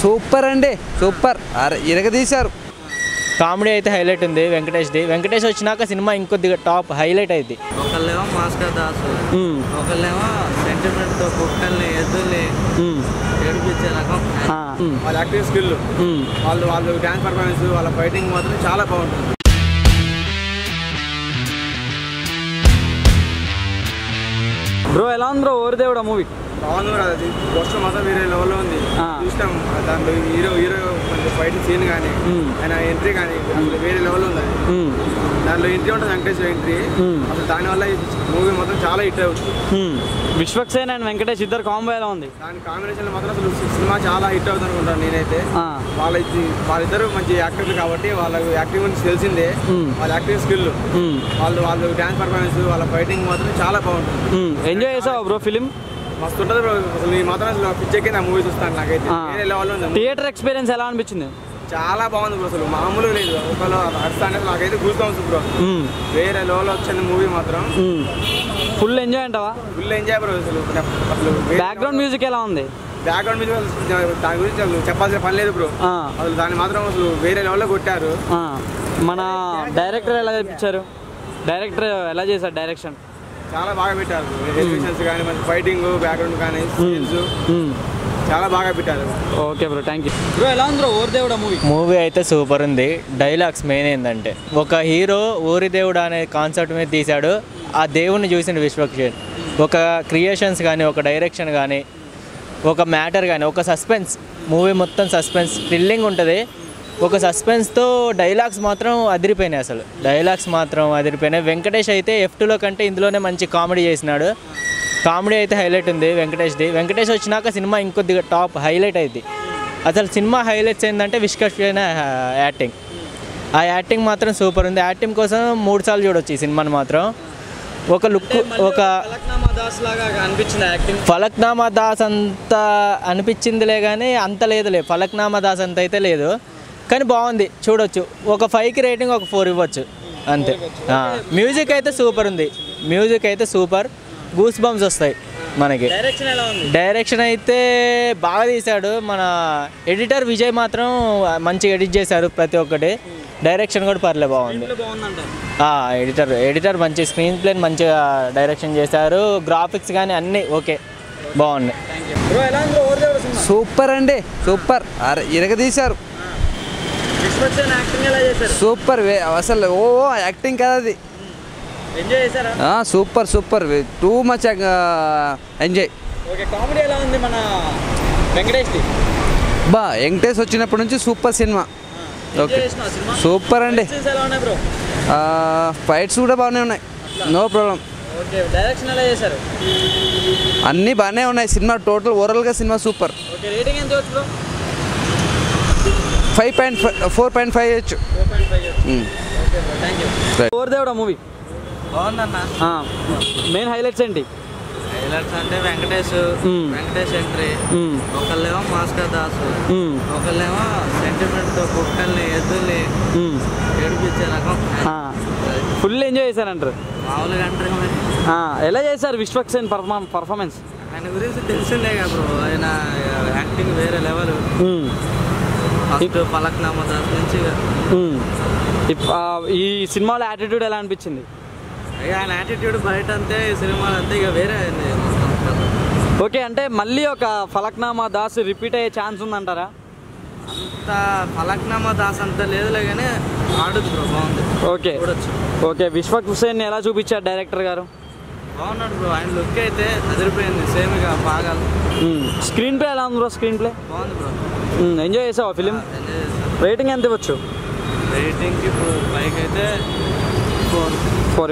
Super అండి super అరే ఇరగదీశారు comedy అయితే హైలైట్ ఉంది వెంకటేష్ది వెంకటేష్ వచ్చినాక సినిమా ఇంకొద్దిగా టాప్ హైలైట్ అయింది ఒకళ్ళేమో మాస్టర్ దాసు ఒకళ్ళేమో సెంటిమెంట్ తో కుక్కల్ని ఎద్దుల్ని ఏడిపించే రకం వాళ్ళ యాక్టింగ్ స్కిల్ వాళ్ళు వాళ్ళు డ్యాన్స్ పర్ఫార్మెన్స్ వాళ్ళ ఫైటింగ్ మాత్రం చాలా బాగుంటుంది బ్రో ఎలా ఉంది బ్రో ఓరిదేవుడా మూవీ బాగుంది కూడా అది పోస్టర్ మాత్రం వేరే లెవెల్లో ఉంది ఆ. చూసినాం దాంట్లో హీరో హీరో ఫైటింగ్ సీన్ కానీ మ్మ్. ఆయన ఎంట్రీ కానీ అసలు వేరే లెవెల్లో ఉంది అది. దాంట్లో ఎంట్రీ ఉంటుంది వెంకటేష్ ఎంట్రీ అసలు దానివల్ల మూవీ మొత్తం చాలా హిట్ అవుతుంది విశ్వక్సేన్ అండ్ వెంకటేష్ ఇద్దరు కాంబో ఎలా ఉంది దాని కాంబినేషన్ మాత్రం అసలు సినిమా చాలా హిట్ అవుతుంది అనుకుంటాను నేనైతే ఆ. వాళ్ళ ఇది- వాళ్ళిద్దరు మంచి యాక్టర్లు కాబట్టి వాళ్ళ యాక్టింగ్ గురించి తెలిసిందే వాళ్ళ యాక్టింగ్ స్కిల్ వాళ్ళు వాళ్ళు డ్యాన్స్ పర్ఫార్మెన్స్ వాళ్ళ ఫైటింగ్ మాత్రం చాలా బాగుంటుంది ఎంజాయ్ చేసావా బ్రో ఫిలిం మస్తు ఉంటుంది bro. అసలు ఈ మాత్రం అసలు పిచ్చెక్కి నా మూవీ చూస్తాను నాకైతే ఆ. వేరే లెవెల్ ఉంది థియేటర్ ఎక్స్పీరియన్స్ ఎలా అనిపించింది చాలా బాగుంది బ్రో అసలు మామూలుగా లేదు ఒకళ్ళు అర్థం అనేది నాకైతే కూర్చోవచ్చు బ్రో వేరే లెవెల్ వచ్చింది మూవీ మాత్రం ఫుల్ ఎంజాయ్ అంటావా ఫుల్ ఎంజాయ్ బ్రో అసలు అసలు బ్యాక్గ్రౌండ్ మ్యూజిక్ ఎలా ఉంది బ్యాక్గ్రౌండ్ మీద అసలు దాని గురించి అసలు చెప్పాల్సిన పని లేదు బ్రో ఆ. అసలు దాన్ని మాత్రం అసలు వేరే లెవెల్లో కొట్టారు ఆ, మన డైరెక్టర్ ఎలా చూపించారు డైరెక్టర్ ఎలా చేశారు డైరెక్షన్ చాలా బాగా పెట్టారు ఎలివేషన్స్ కానీ మన ఫైటింగ్ బ్యాక్గ్రౌండ్ కానీ scenes చాలా బాగా పెట్టారు okay bro thank you bro ఎలా ఉంది బ్రో ఓరిదేవుడా మూవీ మూవీ అయితే సూపర్ ఉంది డైలాగ్స్ మెయిన్ ఏంటంటే ఒక హీరో ఊరి దేవుడు అనే కాన్సెప్ట్ మీద తీశాడు ఆ దేవుణ్ణి చూసిన విశ్వక్షేన్ ఒక క్రియేషన్స్ కానీ ఒక డైరెక్షన్ కానీ ఒక మ్యాటర్ కానీ ఒక సస్పెన్స్ మూవీ మొత్తం సస్పెన్స్ థ్రిల్లింగ్ ఉంటుంది ఒక సస్పెన్స్తో డైలాగ్స్ మాత్రం అదిరిపోయినాయి అసలు డైలాగ్స్ మాత్రం అదిరిపోయినాయి వెంకటేష్ అయితే ఎఫ్ టూలో కంటే ఇందులోనే మంచి కామెడీ చేసినాడు కామెడీ అయితే హైలైట్ ఉంది వెంకటేష్ది వెంకటేష్ వచ్చినాక సినిమా ఇంకొద్దిగా టాప్ హైలైట్ అయింది అసలు సినిమా హైలైట్స్ ఏంటంటే విష్కర్షణ యాక్టింగ్ ఆ యాక్టింగ్ మాత్రం సూపర్ ఉంది యాక్టింగ్ కోసం మూడు సార్లు చూడొచ్చు ఈ సినిమాని మాత్రం ఒక లుక్ ఒక దాస్ లాగా అనిపించింది యాక్టింగ్ ఫలక్నామా దాస్ అంత అనిపించిందిలే కానీ అంత లేదులే ఫలక్నామా దాస్ అంత అయితే లేదు కానీ బాగుంది చూడొచ్చు ఒక ఫైవ్కి రేటింగ్ ఒక ఫోర్ ఇవ్వచ్చు అంతే ఆ, మ్యూజిక్ అయితే సూపర్ ఉంది మ్యూజిక్ అయితే సూపర్ గూస్ బంప్స్ వస్తాయి మనకి డైరెక్షన్ ఎలా ఉంది డైరెక్షన్ అయితే బాగా తీశాడు మన ఎడిటర్ విజయ్ మాత్రం మంచిగా ఎడిట్ చేశారు ప్రతి ఒక్కటి డైరెక్షన్ కూడా పర్లే బాగుంది బాగుందంటారు ఆ, ఎడిటర్ ఎడిటర్ మంచి స్క్రీన్ ప్లేని మంచిగా డైరెక్షన్ చేశారు గ్రాఫిక్స్ కానీ అన్నీ ఓకే బాగున్నాయి బ్రో ఎలా ఉంది బ్రో ఓరిదేవుడు సినిమా సూపర్ అండి సూపర్ అరే ఇరగదీశారు విశ్వక్సేన్ యాక్టింగ్ ఎలా చేశారు సూపర్ వే- అసలు ఓ ఓ యాక్టింగ్ కదా అది ఎంజాయ్ చేశారా ఆ, super super too much enjoy okay comedy ఎలా ఉంది మన వెంకటేష్ది బా వెంకటేష్ వచ్చినప్పటి నుంచి సూపర్ సినిమా ఓకే ఎంజాయ్ చేసిన సినిమా సూపర్ అండి సీన్స్ ఎలా ఉన్నాయి బ్రో ఫైట్స్ కూడా బాగానే ఉన్నాయి నో ప్రాబ్లం ఓకే డైరెక్షన్ ఎలా చేశారు అన్నీ బాగానే ఉన్నాయి సినిమా టోటల్ ఓవరాల్గా సినిమా సూపర్ ఓకే రేటింగ్ ఎంత వచ్చు bro five point four point five ఇచ్చు four point five okay bro thank you Ori Devuda movie బాగుందన్న మెయిన్ హైలైట్స్ ఏంటి హైలైట్స్ అంటే వెంకటేష్ మ్మ్. వెంకటేష్ ఎంట్రీ మ్మ్. ఒకళ్ళేమో మాస్టర్ దాసు మ్మ్. ఒకళ్ళేమో సెంటిమెంట్ తో కుక్కల్ని ఎద్దుల్ని మ్మ్. ఏడిపించే రకం ఆ. ఫుల్ ఎంజాయ్ చేశారంటారు మామూలుగా అంటారు మరి ఆ, ఎలా చేశారు విశ్వక్సేన్ పర్ఫా పర్ఫార్మెన్స్ ఆయన గురించి తెలిసిందే కదా బ్రో ఆయన యాక్టింగ్ వేరే లెవెల్ మ్మ్. ఫస్ట్ పలక్నామా దాస్ నుంచి ఇక మ్మ్. ఇప్- ఆ, ఈ సినిమాలో యాటిట్యూడ్ ఎలా అనిపించింది ఇక ఆయన యాటిట్యూడ్ బయట అంతే ఈ సినిమాలు అంతే ఇక వేరే అయింది ఓకే అంటే మళ్ళీ ఒక ఫలక్నామా దాస్ రిపీట్ అయ్యే ఛాన్స్ ఉందంటారా అంత పలక్నామా దాస్ అంత లేదులే కానీ ఆడుద్ది బ్రో బాగుంది ఓకే చూడొచ్చు ఓకే విశ్వక్ హుసేన్ ఎలా చూపించారు డైరెక్టర్ గారు బాగున్నాడు బ్రో ఆయన లుక్ అయితే అదిరిపోయింది సేమ్ ఇక బాగా స్క్రీన్ ప్లే ఎలా ఉంది బ్రో స్క్రీన్ ప్లే బాగుంది బ్రో ఎంజాయ్ చేసావా ఫిలిం ఎంజాయ్ చేస్తాను రేటింగ్ ఎంత ఇవ్వచ్చు రేటింగ్కి ఇప్పుడు పైకి అయితే ఫోర్ ఫోర్